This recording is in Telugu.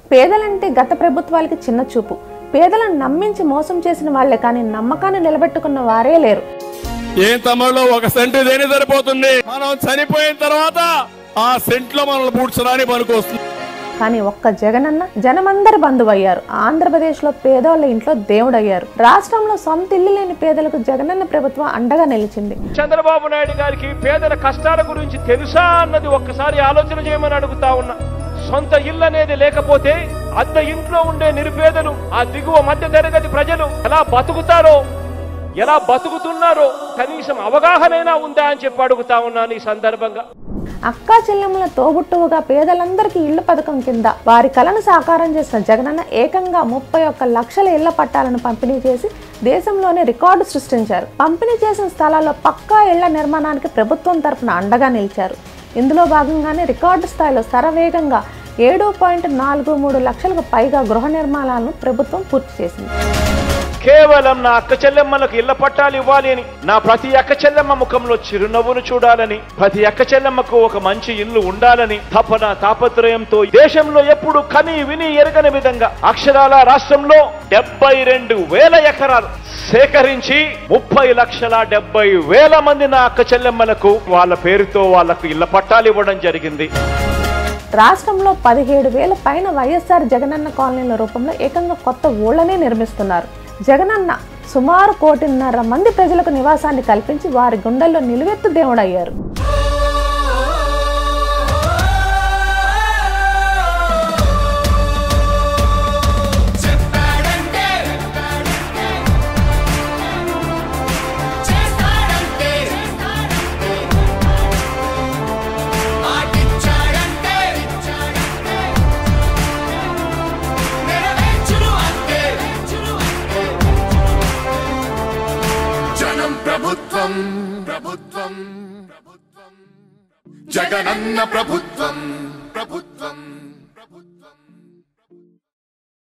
పేదలంటే గత ప్రభుత్వాలకి చిన్న చూపు పేదలను నమ్మించి మోసం చేసిన వాళ్లే కానీ నమ్మకాన్ని నిలబెట్టుకున్న వారే లేరు ఏం తమ్ముళ్ళు ఒక సెంటు దేని సరిపోతుంది మనం చనిపోయిన తర్వాత ఆ సెంట్లో మనల్ని పూడ్చడానికి పనికొస్తుంది కానీ ఒక్క జగనన్న జనమందరి బంధువయ్యారు ఆంధ్రప్రదేశ్లో పేదోళ్ళ ఇంట్లో దేవుడయ్యారు రాష్ట్రంలో సొంత ఇల్లు లేని పేదలకు జగనన్న ప్రభుత్వం అండగా నిలిచింది చంద్రబాబు నాయుడు గారికి పేదల కష్టాల గురించి తెలుసా అన్నది ఒక్కసారి ఆలోచన చేయమని అడుగుతా ఉన్నా సొంత ఇల్లు అనేది లేకపోతే అద్దె ఇంట్లో ఉండే నిరుపేదలు ఆ దిగువ మధ్య తరగతి ప్రజలు ఎలా బతుకుతారో ఎలా బతుకుతున్నారో కనీసం అవగాహనైనా ఉందా అని చెప్పి అడుగుతా ఉన్నాను ఈ సందర్భంగా అక్కా చెల్లెమ్మల తోబుట్టువుగా పేదలందరికీ ఇళ్ల పథకం కింద వారి కలను సాకారం చేసిన జగనన్న ఏకంగా ముప్పై ఒక్క లక్షల ఇళ్ల పట్టాలను పంపిణీ చేసి దేశంలోనే రికార్డు సృష్టించారు పంపిణీ చేసిన స్థలాల్లో పక్కా ఇళ్ల నిర్మాణానికి ప్రభుత్వం తరఫున అండగా నిలిచారు ఇందులో భాగంగానే రికార్డు స్థాయిలో శరవేగంగా ఏడు పాయింట్ నాలుగు మూడు లక్షలకు పైగా గృహ నిర్మాణాలను ప్రభుత్వం పూర్తి చేసింది కేవలం నా అక్క చెల్లెమ్మలకు ఇళ్ల పట్టాలు ఇవ్వాలి అని నా ప్రతి అక్క చెల్లెమ్మ ముఖంలో చిరునవ్వును చూడాలని ప్రతి అక్క చెల్లెమ్మకు ఒక మంచి ఇల్లు ఉండాలని తపన తాపత్రయంతో దేశంలో ఎప్పుడు కని విని ఎరగని విధంగా అక్షరాల రాష్ట్రంలో డెబ్బై రెండు వేల ఎకరాలు సేకరించి ముప్పై లక్షల డెబ్బై వేల మంది నా అక్క చెల్లెమ్మలకు వాళ్ళ పేరుతో వాళ్ళకు ఇళ్ల పట్టాలు ఇవ్వడం జరిగింది రాష్ట్రంలో పదిహేడు వేల పైన వైఎస్ఆర్ జగనన్న కాలనీల రూపంలో ఏకంగా కొత్త ఊళ్ళనే నిర్మిస్తున్నారు జగనన్న సుమారు కోటిన్నర మంది ప్రజలకు నివాసాన్ని కల్పించి వారి గుండెల్లో నిలువెత్తు దేవుడయ్యారు చెప్పాడంటే చేస్తాడంటే మాటిచ్చాడంటే నెరవేర్చును అంతే జనం ప్రభుత్వం ప్రభుత్వం ప్రభుత్వం జగనన్న ప్రభుత్వం ప్రభుత్వం